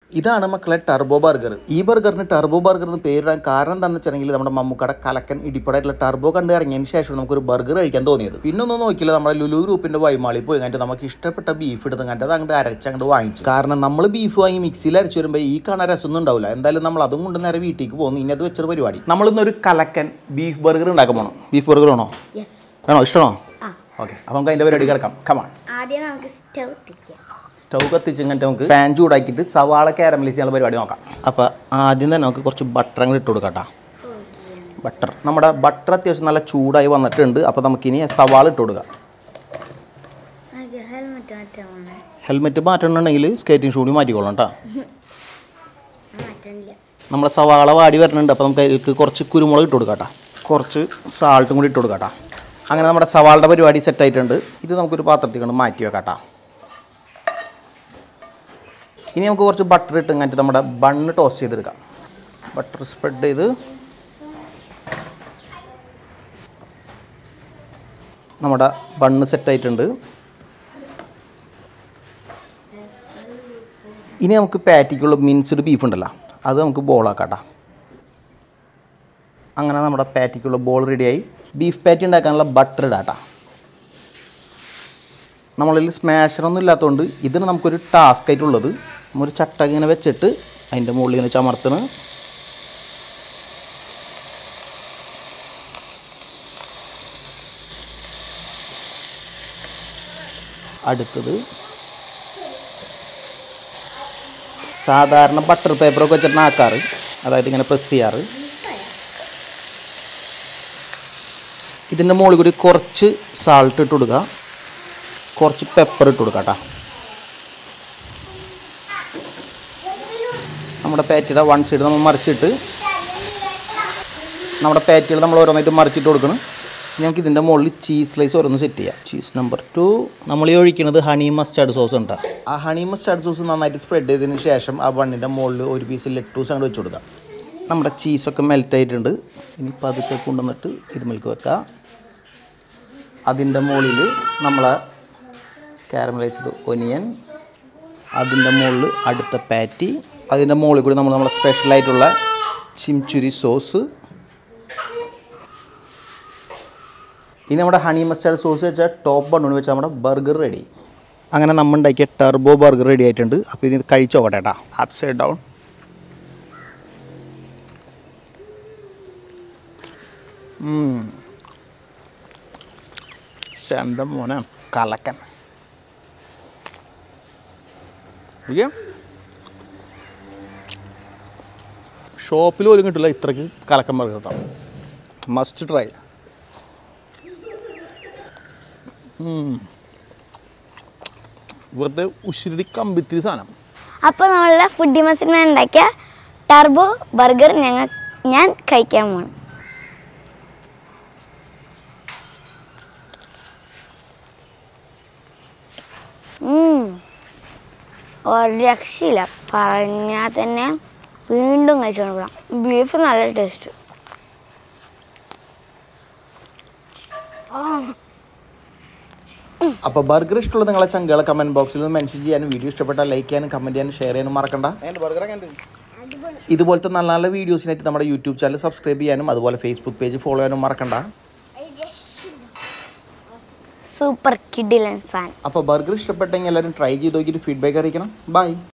ഇതാണ് മക്കളെ turbo burger ഈ ബർഗറിന് ടർബോ ബർഗർ എന്ന് പേരിടാൻ കാരണം എന്താണെന്ന് വെച്ചിട്ടുണ്ടെങ്കിൽ നമ്മുടെ മമ്മൂക്കട കലക്കൻ ഇടിപ്പടായിട്ടുള്ള ടർബോ കണ്ട് ഇറങ്ങിയതിന് ശേഷം നമുക്കൊരു ബർഗർ കഴിക്കാൻ തോന്നിയത് പിന്നെ ഒന്നും നോക്കിയില്ല നമ്മുടെ ലുലു ഗ്രൂപ്പിന്റെ വൈമാളി പോയി കണ്ടിട്ട് നമുക്ക് ഇഷ്ടപ്പെട്ട ബീഫ് എടുത്ത് കണ്ടിട്ട് അത് അങ്ങോട്ട് അരച്ച് അങ്ങോട്ട് വാങ്ങിച്ചു കാരണം നമ്മൾ ബീഫ് വാങ്ങി മിക്സിയിൽ അരച്ച് വരുമ്പോൾ ഈ കാണാൻ രസമൊന്നും ഉണ്ടാവില്ല എന്തായാലും നമ്മൾ അതും കൊണ്ട് നേരെ വീട്ടിലേക്ക് പോകുന്നു ഇനി അത് വെച്ചൊരു പരിപാടി നമ്മളിന്നൊരു കലക്കൻ ബീഫ് ബർഗർ ഉണ്ടാക്കാൻ പോകണം ബീഫ് ബർഗർ ആണോ യെസ് വേണോ ഇഷ്ടമാണോ ആ ഓക്കെ അപ്പോൾ നമുക്ക് അതിൻ്റെ പരിപാടി കിടക്കാം കമാൺ ആദ്യം നമുക്ക് സ്റ്റവ് തിരിക്കാം സ്റ്റൗ കത്തിച്ച് ഇങ്ങനത്തെ നമുക്ക് പാൻ ചൂടാക്കിയിട്ട് സവാള കാരമലൈസ് ചെയ്യാനുള്ള പരിപാടി നോക്കാം അപ്പോൾ ആദ്യം തന്നെ നമുക്ക് കുറച്ച് ബട്ടർ അങ്ങോട്ട് ഇട്ട് കൊടുക്കാം കേട്ടോ ബട്ടർ നമ്മുടെ ബട്ടർ അത്യാവശ്യം നല്ല ചൂടായി വന്നിട്ടുണ്ട് അപ്പോൾ നമുക്കിനി സവാള ഇട്ട് കൊടുക്കാം ഹെൽമെറ്റ് മാറ്റാണ് ഹെൽമെറ്റ് മാറ്റണമെന്നുണ്ടെങ്കിൽ സ്കേറ്റിംഗ് ഷൂടി മാറ്റിക്കോളാം കേട്ടോ മാറ്റണില്ല നമ്മളെ സവാള വാടി വരുന്നുണ്ട് അപ്പോൾ നമുക്ക് അതിലേക്ക് കുറച്ച് കുരുമുളക് ഇട്ട് കൊടുക്കാം കേട്ടോ കുറച്ച് സാൾട്ടും കൂടി ഇട്ട് കൊടുക്കാം കേട്ടോ അങ്ങനെ നമ്മുടെ സവാളുടെ പരിപാടി സെറ്റ് ആയിട്ടുണ്ട് ഇത് നമുക്കൊരു പാത്രത്തിൽ കൊണ്ട് മാറ്റി വെക്കാം കേട്ടോ ഇനി നമുക്ക് കുറച്ച് ബട്ടർ ഇട്ട് ഇങ്ങനത്തെ നമ്മുടെ ബണ്ണ് ടോസ്റ്റ് ചെയ്തെടുക്കാം ബട്ടർ സ്പ്രെഡ് ചെയ്ത് നമ്മുടെ ബണ്ണ് സെറ്റായിട്ടുണ്ട് ഇനി നമുക്ക് പാറ്റിക്കുള്ള മിൻസ്ഡ് ബീഫ് ഉണ്ടല്ലോ അത് നമുക്ക് ബോളാക്കാം കേട്ടോ അങ്ങനെ നമ്മുടെ പാറ്റിക്കുള്ള ബോൾ റെഡിയായി ബീഫ് പാറ്റി ഉണ്ടാക്കാനുള്ള ബട്ടർ ഇടാം കേട്ടോ നമ്മളിൽ സ്മാഷറൊന്നും ഇല്ലാത്തതുകൊണ്ട് ഇതിന് നമുക്കൊരു ടാസ്ക് ആയിട്ടുള്ളത് ഒരു ചട്ട ഇങ്ങനെ വെച്ചിട്ട് അതിൻ്റെ മുകളിൽ ഇങ്ങനെ ചമർത്തണ് അടുത്തത് സാധാരണ ബട്ടർ പേപ്പറൊക്കെ വെച്ചിട്ടാണ് ആക്കാറ് അതായത് ഇങ്ങനെ പ്രസ് ചെയ്യാറ് ഇതിൻ്റെ മുകളിൽ കൂടി കുറച്ച് സാൾട്ട് ഇട്ട് കൊടുക്കുക കുറച്ച് പെപ്പർ ഇട്ട് കൊടുക്കാം കേട്ടോ നമ്മുടെ പാറ്റിയുടെ വൺ സൈഡ് നമ്മൾ മറിച്ചിട്ട് നമ്മുടെ പാറ്റികൾ നമ്മൾ ഓരോന്നായിട്ട് മറിച്ചിട്ട് കൊടുക്കണം ഞങ്ങൾക്ക് ഇതിൻ്റെ മുകളിൽ ചീസ് സ്ലൈസ് ഓരോന്ന് സെറ്റ് ചെയ്യാം ചീസ് നമ്പർ ടു നമ്മൾ ഈ ഒഴിക്കുന്നത് ഹണി മസ്റ്റാർഡ് സോസ് ഉണ്ട് ആ ഹണി മസ്റ്റാർഡ് സോസ് നന്നായിട്ട് സ്പ്രെഡ് ചെയ്തതിന് ശേഷം ആ ബണ്ണിൻ്റെ മുകളിൽ ഒരു പീസ് ലെറ്റൂസ് അങ്ങോട്ട് വെച്ച് കൊടുക്കാം നമ്മുടെ ചീസൊക്കെ മെൽറ്റ് ആയിട്ടുണ്ട് ഇനി പതുക്കെ കൊണ്ടുവന്നിട്ട് ഇത് മിൽക്ക് വെക്കാം അതിൻ്റെ മുകളിൽ നമ്മളെ കാരമലൈസ്ഡ് ഒനിയൻ അതിൻ്റെ മുകളിൽ അടുത്ത പാറ്റി അതിൻ്റെ മുകളിൽ കൂടി നമ്മൾ നമ്മളെ സ്പെഷ്യലായിട്ടുള്ള ചിംചുരി സോസ് ഇനി നമ്മുടെ ഹണി മസ്റ്റാർഡ് സോസ് വെച്ചാൽ ടോപ്പ് ബണ്ണൂണ് വെച്ചാൽ നമ്മുടെ ബർഗർ റെഡി അങ്ങനെ നമ്മൾ ഉണ്ടാക്കിയ ടെർബോ ബർഗർ റെഡി ആയിട്ടുണ്ട് അപ്പോൾ ഇത് കഴിച്ചു നോക്കട്ടെ കേട്ടോ അപ്പ് സൈഡ് ഡൗൺ ശാന്തം മോനെ കലക്കൻ ഇയ്യ. ഷോപ്പിൽ പോലും കിട്ടില്ല ഇത്രയ്ക്ക് കലക്കൻ ബർഗർ കേട്ടോ മസ്റ്റ് ട്രൈ വെറുതെ ഉശിരി കമ്പിത്തിരി സാധനം അപ്പോൾ നമ്മളുടെ ഫുഡ് മസിന് ഉണ്ടാക്കിയ ടർബോ ബർഗർ ഞങ്ങൾ ഞാൻ കഴിക്കാൻ പോകണം ഒരു രക്ഷയില്ല പറഞ്ഞാൽ തന്നെ വീണ്ടും കഴിച്ചുകൊണ്ട് പോകാം ബീഫ് നല്ല ടേസ്റ്റ് അപ്പോൾ ബർഗർ ഇഷ്ടമുള്ള നിങ്ങളെ ചങ്കളെ കമൻറ്റ് ബോക്സിൽ നിന്ന് മെൻഷൻ ചെയ്യാനും വീഡിയോ ഇഷ്ടപ്പെട്ടാൽ ലൈക്ക് ചെയ്യാനും കമൻറ്റ് ചെയ്യാനും ഷെയർ ചെയ്യാനും മറക്കണ്ട ഇതുപോലത്തെ നല്ല നല്ല വീഡിയോസിനായിട്ട് നമ്മുടെ യൂട്യൂബ് ചാനൽ സബ്സ്ക്രൈബ് ചെയ്യാനും അതുപോലെ ഫേസ്ബുക്ക് പേജ് ഫോളോ ചെയ്യാനും മറക്കണ്ട സൂപ്പർ കിഡിലൻ സാൻ അപ്പോൾ ബർഗർ ഇഷ്ടപ്പെട്ടെങ്കിൽ എല്ലാവരും ട്രൈ ചെയ്ത് നോക്കിയിട്ട് ഫീഡ്ബാക്ക് അറിയിക്കണം ബൈ